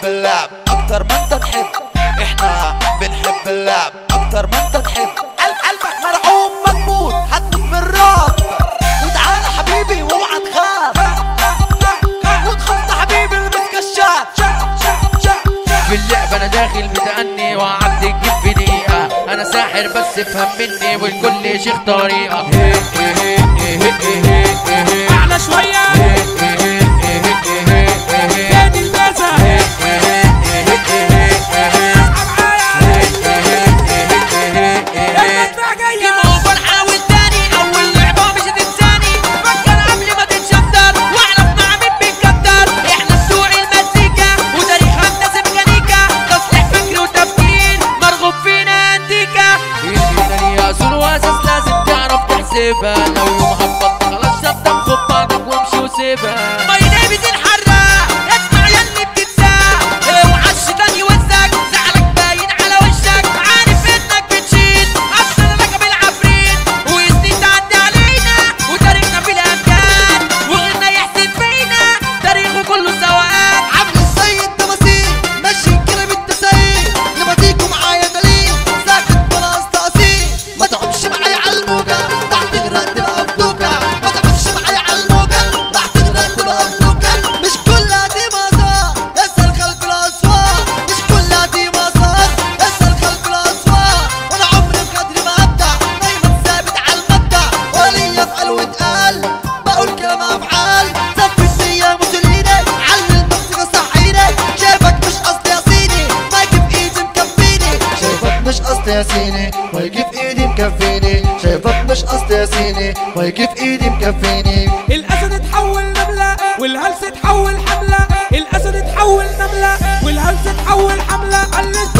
اللعب اكتر ما انت تحب احنا بنحب اللعب اكتر ما انت تحب قلب قلبك مرعوب مجمود هتموت من الرعب وتعالى حبيبي واوعى تخاف وتخط حبيبي البس كشاف في اللعبة انا داخل متأني وعبد الجيب في دقيقة انا ساحر بس افهم مني والكل شيخ طريقة اعلى شوية تاني المزة المدفع جاية موفر حاول تاني اول لعبة مش هتنساني فكر قبل ما تتشدر واعرف مع مين بيتكتر احنا بتوع المزيكا وتاريخ هندسة ميكانيكا تصليح فكر وتفكير مرغوب فينا انتيكا ايدينا ليها اصول واساس لازم تعرف تحسبها لو يوم هبطت خلاص شطب خد بعضك وامشي وسيبها ما ينابز الحراق اسمع يا اللي بتتساق اوعى الشيطان يوزك زعلك باين على وشك عارف انك بتشيل اصلا لك بالعفريت وسنين تعدي علينا وتاريخنا في الامجاد وغيرنا يحسد فينا تاريخه كله سواء عامل زي التماثيل ماشي كده بالتساهيل نباتيكوا معايا دليل ساكت بلا تأثير ما تعبش معايا على الموجة تحت غرقت الأبدوكة ما تعبش معايا على الموجة تحت غرقت الأبدوكة مش كلها دي مزار اسأل خلف الأسوار مش كلها دي مزار اسأل خلف الأسوار وأنا عمري بقدر ما أبدع دايما ثابت على المبدأ ولا ليا أفعل واتقال بقول كلام أفعال ثبت يا موسوليني علم نفسك صحيني شايفك مش قصدي يا صيني ما يجي في ايدي مكفيني شايفك مش قصدي يا سيني ويجي في ايدي مكفيني شايفك مش قصدي يا سيني ويجي في ايدي مكفيني الاسد اتحول نملة والهلس اتحول حملة الاسد اتحول نملة والهلس اتحول حملة قلت